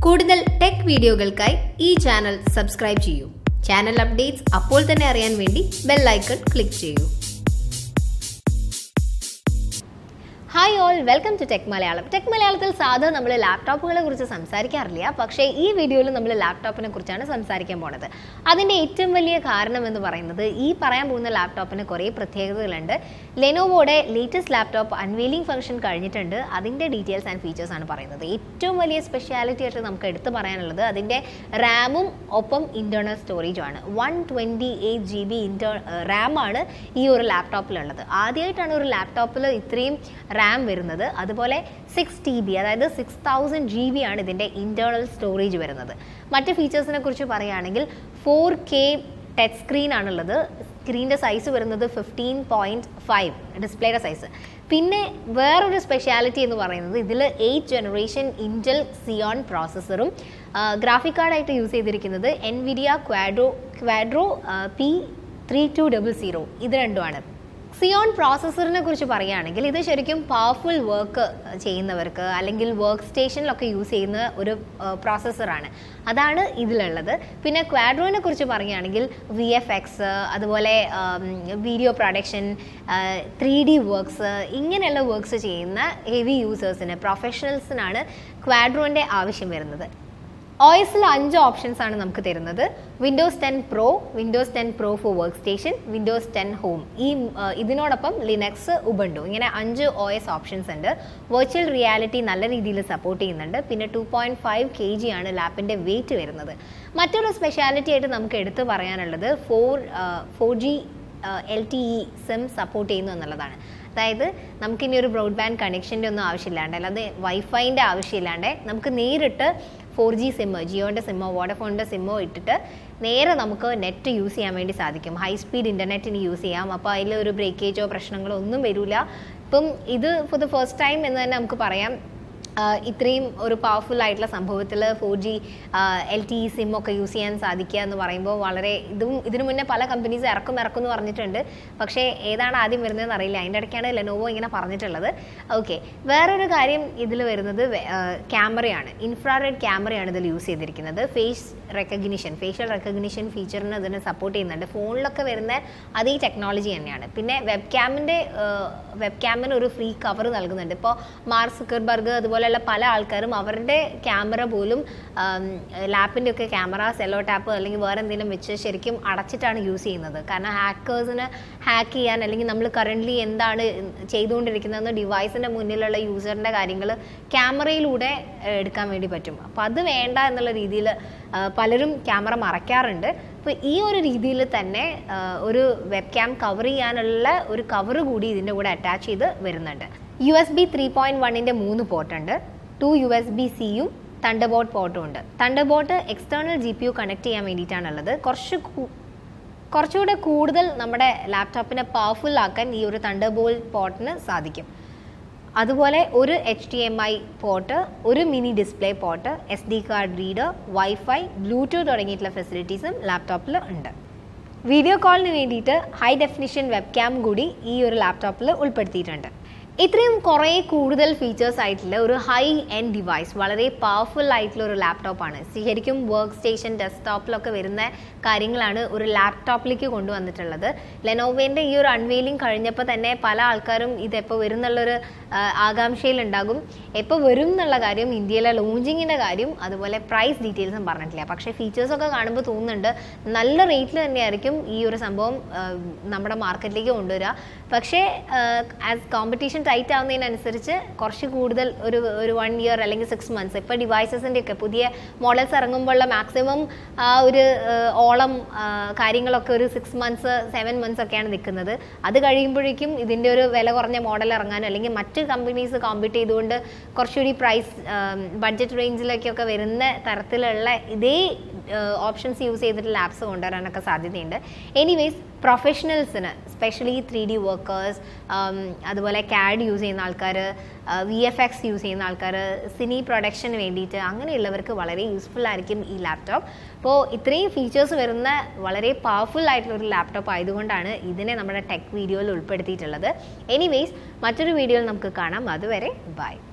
കൂടുതൽ ടെക് വീഡിയോകൾക്കായി ഈ ചാനൽ സബ്സ്ക്രൈബ് ചെയ്യൂ ചാനൽ അപ്ഡേറ്റ്സ് അപ്പോൾ തന്നെ അറിയാൻ വേണ്ടി ബെൽ ഐക്കൺ ക്ലിക്ക് ചെയ്യൂ hi all welcome to tech Malayalam tech മലയാളത്തിൽ സാധാരണ നമ്മൾ ലാപ്ടോപ്പുകളെ കുറിച്ച് സംസാരിക്കാറില്ല പക്ഷേ ഈ വീഡിയോയിൽ നമ്മൾ ലാപ്ടോപ്പിനെ കുറിച്ചാണ് സംസാരിക്കാൻ പോണത് അതിൻ്റെ ഏറ്റവും വലിയ കാരണം എന്ന് പറയുന്നത് ഈ പറയാൻ പോകുന്ന ലാപ്ടോപ്പിന് കുറേ പ്രത്യേകതകളുണ്ട് ലെനോവോയുടെ ലേറ്റസ്റ്റ് ലാപ്ടോപ്പ് അൺവെയിലിംഗ് ഫംഗ്ഷൻ കഴിഞ്ഞിട്ടുണ്ട് അതിൻ്റെ ഡീറ്റെയിൽസ് ആൻഡ് ഫീച്ചേഴ്സ് ആണ് പറയുന്നത് ഏറ്റവും വലിയ സ്പെഷ്യാലിറ്റി ആയിട്ട് നമുക്ക് എടുത്തു പറയാനുള്ളത് അതിൻ്റെ റാമും ഒപ്പം ഇൻറ്റേർണൽ സ്റ്റോറേജും ആണ് one twenty eight G B ഇൻറ്റേർ റാമാണ് ഈ ഒരു ലാപ്ടോപ്പിലുള്ളത് ആദ്യമായിട്ടാണ് ഒരു ലാപ്ടോപ്പിൽ ഇത്രയും റാം വരുന്നത് അതുപോലെ സിക്സ് ടി ബി അതായത് സിക്സ് തൗസൻഡ് ജി ബി ആണ് ഇതിൻ്റെ ഇൻറ്റേർണൽ സ്റ്റോറേജ് വരുന്നത് മറ്റ് ഫീച്ചേഴ്സിനെ കുറിച്ച് പറയുകയാണെങ്കിൽ ഫോർ കെ ടച്ച് സ്ക്രീൻ ആണുള്ളത് സ്ക്രീനിൻ്റെ സൈസ് വരുന്നത് ഫിഫ്റ്റീൻ പോയിൻറ്റ് ഫൈവ് ഡിസ്പ്ലേയുടെ സൈസ് പിന്നെ വേറൊരു സ്പെഷ്യാലിറ്റി എന്ന് പറയുന്നത് ഇതിൽ എയ്റ്റ് ജനറേഷൻ ഇൻറ്റൽ സിയോൺ പ്രോസസ്സറും ഗ്രാഫിക് കാർഡായിട്ട് യൂസ് ചെയ്തിരിക്കുന്നത് Nvidia Quadro Quadro P three two double zero ഇത് രണ്ടുമാണ് സിയോൺ പ്രോസസ്സറിനെ കുറിച്ച് പറയുകയാണെങ്കിൽ ഇത് ശരിക്കും പവർഫുൾ വർക്ക് ചെയ്യുന്നവർക്ക് അല്ലെങ്കിൽ വർക്ക് സ്റ്റേഷനിലൊക്കെ യൂസ് ചെയ്യുന്ന ഒരു പ്രോസസ്സറാണ് അതാണ് ഇതിലുള്ളത് പിന്നെ ക്വാഡ്രോനെ കുറിച്ച് പറയുകയാണെങ്കിൽ വി എഫ് എക്സ് അതുപോലെ video production three D works ഇങ്ങനെയുള്ള വർക്ക്സ് ചെയ്യുന്ന ഹെവി യൂസേഴ്സിന് പ്രൊഫഷണൽസിനാണ് ക്വാഡ്രോൻ്റെ ആവശ്യം വരുന്നത് ഒ എസിൽ അഞ്ച് ഓപ്ഷൻസ് ആണ് നമുക്ക് തരുന്നത് Windows ten pro Windows ten pro for work station Windows ten home ഈ ഇതിനോടൊപ്പം ലിനക്സ് ഉബണ്ടു ഇങ്ങനെ അഞ്ച് ഒ എസ് ഓപ്ഷൻസ് ഉണ്ട് വെർച്വൽ റിയാലിറ്റി നല്ല രീതിയിൽ സപ്പോർട്ട് ചെയ്യുന്നുണ്ട് പിന്നെ two point five K G ആണ് ലാപ്പിൻ്റെ വെയിറ്റ് വരുന്നത് മറ്റൊരു സ്പെഷ്യാലിറ്റി ആയിട്ട് നമുക്ക് എടുത്തു പറയാനുള്ളത് four four G L T E SIM support ചെയ്യുന്നു എന്നുള്ളതാണ് അതായത് നമുക്കിനി ഒരു ബ്രോഡ്ബാൻഡ് കണക്ഷൻ്റെ ഒന്നും ആവശ്യമില്ലാണ്ട് അല്ലാതെ വൈഫൈൻ്റെ ആവശ്യമില്ലാണ്ട് നമുക്ക് നേരിട്ട് ഫോർ ജി സിമ്മ് ജിയോൻ്റെ സിമ്മോ വോഡഫോണിൻ്റെ സിമ്മോ ഇട്ടിട്ട് നേരെ നമുക്ക് നെറ്റ് യൂസ് ചെയ്യാൻ വേണ്ടി സാധിക്കും ഹൈ സ്പീഡ് ഇൻ്റർനെറ്റിന് യൂസ് ചെയ്യാം അപ്പോൾ അതിൽ ഒരു ബ്രേക്കേജോ പ്രശ്നങ്ങളോ ഒന്നും വരില്ല ഇപ്പം ഇത് ഫോർ ദ ഫസ്റ്റ് ടൈം എന്ന് തന്നെ നമുക്ക് പറയാം ഇത്രയും ഒരു പവർഫുൾ ആയിട്ടുള്ള സംഭവത്തിൽ four G L T E SIM ഒക്കെ യൂസ് ചെയ്യാൻ സാധിക്കുക എന്ന് പറയുമ്പോൾ വളരെ ഇതും ഇതിനു മുന്നേ പല കമ്പനീസ് ഇറക്കും ഇറക്കും എന്ന് പറഞ്ഞിട്ടുണ്ട് പക്ഷേ ഏതാണ് ആദ്യം വരുന്നതെന്ന് അറിയില്ല അതിൻ്റെ ഇടയ്ക്കാണ് ലെനോവോ ഇങ്ങനെ പറഞ്ഞിട്ടുള്ളത് ഓക്കെ വേറൊരു കാര്യം ഇതിൽ വരുന്നത് ക്യാമറയാണ് ഇൻഫ്രാറെഡ് ക്യാമറയാണ് ഇതിൽ യൂസ് ചെയ്തിരിക്കുന്നത് ഫേസ് റെക്കഗ്നിഷൻ ഫേഷ്യൽ റെക്കഗ്നിഷൻ ഫീച്ചറിന് ഇതിനെ സപ്പോർട്ട് ചെയ്യുന്നുണ്ട് ഫോണിലൊക്കെ വരുന്ന അതേ ടെക്നോളജി തന്നെയാണ് പിന്നെ വെബ് ക്യാമിൻ്റെ വെബ് ക്യാമിന് ഒരു ഫ്രീ കവർ നൽകുന്നുണ്ട് ഇപ്പോൾ മാർക്ക് സുക്കർബർഗ് അതുപോലെയുള്ള പല ആൾക്കാരും അവരുടെ ക്യാമറ പോലും ലാപ്പിൻ്റെ ഒക്കെ ക്യാമറ സെല്ലോ ടാപ്പ് അല്ലെങ്കിൽ വേറെ എന്തെങ്കിലും വെച്ച് ശരിക്കും അടച്ചിട്ടാണ് യൂസ് ചെയ്യുന്നത് കാരണം ഹാക്കേഴ്സിന് ഹാക്ക് ചെയ്യാൻ അല്ലെങ്കിൽ നമ്മൾ കറൻ്റ്ലി എന്താണ് ചെയ്തുകൊണ്ടിരിക്കുന്നതെന്ന് ഡിവൈസിൻ്റെ മുന്നിലുള്ള യൂസറിൻ്റെ കാര്യങ്ങൾ ക്യാമറയിലൂടെ എടുക്കാൻ വേണ്ടി പറ്റും അപ്പോൾ അത് വേണ്ട എന്നുള്ള രീതിയിൽ പലരും ക്യാമറ മറയ്ക്കാറുണ്ട് അപ്പോൾ ഈ ഒരു രീതിയിൽ തന്നെ ഒരു വെബ് ക്യാം കവർ ചെയ്യാനുള്ള ഒരു കവർ കൂടി ഇതിൻ്റെ കൂടെ അറ്റാച്ച് ചെയ്ത് വരുന്നുണ്ട് U S B three point വണ്ണിൻ്റെ മൂന്ന് പോർട്ടുണ്ട് ടു യു എസ് ബി സിയും തണ്ടർബോട്ട് പോർട്ടും ഉണ്ട് thunderbolt external G P U connect ചെയ്യാൻ വേണ്ടിയിട്ടാണുള്ളത് കുറച്ച് കുറച്ചുകൂടെ കൂടുതൽ നമ്മുടെ ലാപ്ടോപ്പിനെ പവർഫുൾ ആക്കാൻ ഈ ഒരു തണ്ടർബോൾ പോർട്ടിന് സാധിക്കും അതുപോലെ ഒരു H D M I port ഒരു mini display port S D card reader wifi bluetooth തുടങ്ങിയിട്ടുള്ള ഫെസിലിറ്റീസും ലാപ്ടോപ്പിൽ ഉണ്ട് വീഡിയോ കോളിന് വേണ്ടിയിട്ട് ഹൈ ഡെഫിനിഷൻ വെബ് ക്യാം കൂടി ഈ ഒരു ലാപ്ടോപ്പിൽ ഉൾപ്പെടുത്തിയിട്ടുണ്ട് ഇത്രയും കുറേ കൂടുതൽ ഫീച്ചേഴ്സ് ആയിട്ടുള്ള ഒരു ഹൈ എൻഡ് ഡിവൈസ് വളരെ പവർഫുൾ ആയിട്ടുള്ള ഒരു ലാപ്ടോപ്പാണ് ശരിക്കും വർക്ക് സ്റ്റേഷൻ ഡെസ്ക്ടോപ്പിലൊക്കെ വരുന്ന കാര്യങ്ങളാണ് ഒരു ലാപ്ടോപ്പിലേക്ക് കൊണ്ടുവന്നിട്ടുള്ളത് ലെനോവേൻ്റെ ഈ ഒരു അൺവെയിലിംഗ് കഴിഞ്ഞപ്പോൾ തന്നെ പല ആൾക്കാരും ഇതെപ്പോൾ വരും എന്നുള്ളൊരു ആകാംക്ഷയിലുണ്ടാകും എപ്പോൾ വരും എന്നുള്ള കാര്യം ഇന്ത്യയിലെ ലോഞ്ചിങ്ങിൻ്റെ കാര്യം അതുപോലെ പ്രൈസ് ഡീറ്റെയിൽസും പറഞ്ഞിട്ടില്ല പക്ഷേ ഫീച്ചേഴ്സൊക്കെ കാണുമ്പോൾ തോന്നുന്നുണ്ട് നല്ല റേറ്റിൽ തന്നെയായിരിക്കും ഈ ഒരു സംഭവം നമ്മുടെ മാർക്കറ്റിലേക്ക് കൊണ്ടുവരിക പക്ഷേ ആസ് കോമ്പറ്റീഷൻ ടൈറ്റ് ആവുന്നതിനനുസരിച്ച് കുറച്ച് കൂടുതൽ ഒരു ഒരു വൺ ഇയർ അല്ലെങ്കിൽ സിക്സ് മന്ത്സ് ഇപ്പോൾ ഡിവൈസസിൻ്റെ ഒക്കെ പുതിയ മോഡൽസ് ഇറങ്ങുമ്പോഴുള്ള മാക്സിമം ആ ഒരു ഓളം കാര്യങ്ങളൊക്കെ ഒരു സിക്സ് മന്ത്സ് സെവൻ മന്ത്സ് ഒക്കെയാണ് നിൽക്കുന്നത് അത് കഴിയുമ്പോഴേക്കും ഇതിൻ്റെ ഒരു വില കുറഞ്ഞ മോഡൽ ഇറങ്ങാനോ അല്ലെങ്കിൽ മറ്റ് കമ്പനീസ് കോമ്പീറ്റ് ചെയ്തുകൊണ്ട് കുറച്ചുകൂടി പ്രൈസ് ബഡ്ജറ്റ് റേഞ്ചിലേക്കൊക്കെ വരുന്ന തരത്തിലുള്ള ഇതേ ഓപ്ഷൻസ് യൂസ് ചെയ്തിട്ട് ലാബ്സ് കൊണ്ടുവരാനൊക്കെ സാധ്യതയുണ്ട് എനിവേസ് പ്രൊഫഷണൽസിന് സ്പെഷ്യലി ത്രീ ഡി വർക്കേഴ്സ് അതുപോലെ കാഡ് യൂസ് ചെയ്യുന്ന ആൾക്കാർ വി എഫ് എക്സ് യൂസ് ചെയ്യുന്ന ആൾക്കാർ സിനി പ്രൊഡക്ഷന് വേണ്ടിയിട്ട് അങ്ങനെയുള്ളവർക്ക് വളരെ യൂസ്ഫുൾ ആയിരിക്കും ഈ ലാപ്ടോപ്പ് അപ്പോൾ ഇത്രയും ഫീച്ചേഴ്സ് വരുന്ന വളരെ പവർഫുൾ ആയിട്ടുള്ള ഒരു ലാപ്ടോപ്പ് ആയതുകൊണ്ടാണ് ഇതിനെ നമ്മുടെ ടെക് വീഡിയോയിൽ ഉൾപ്പെടുത്തിയിട്ടുള്ളത് എനിവേസ് മറ്റൊരു വീഡിയോയിൽ നമുക്ക് കാണാം അതുവരെ ബൈ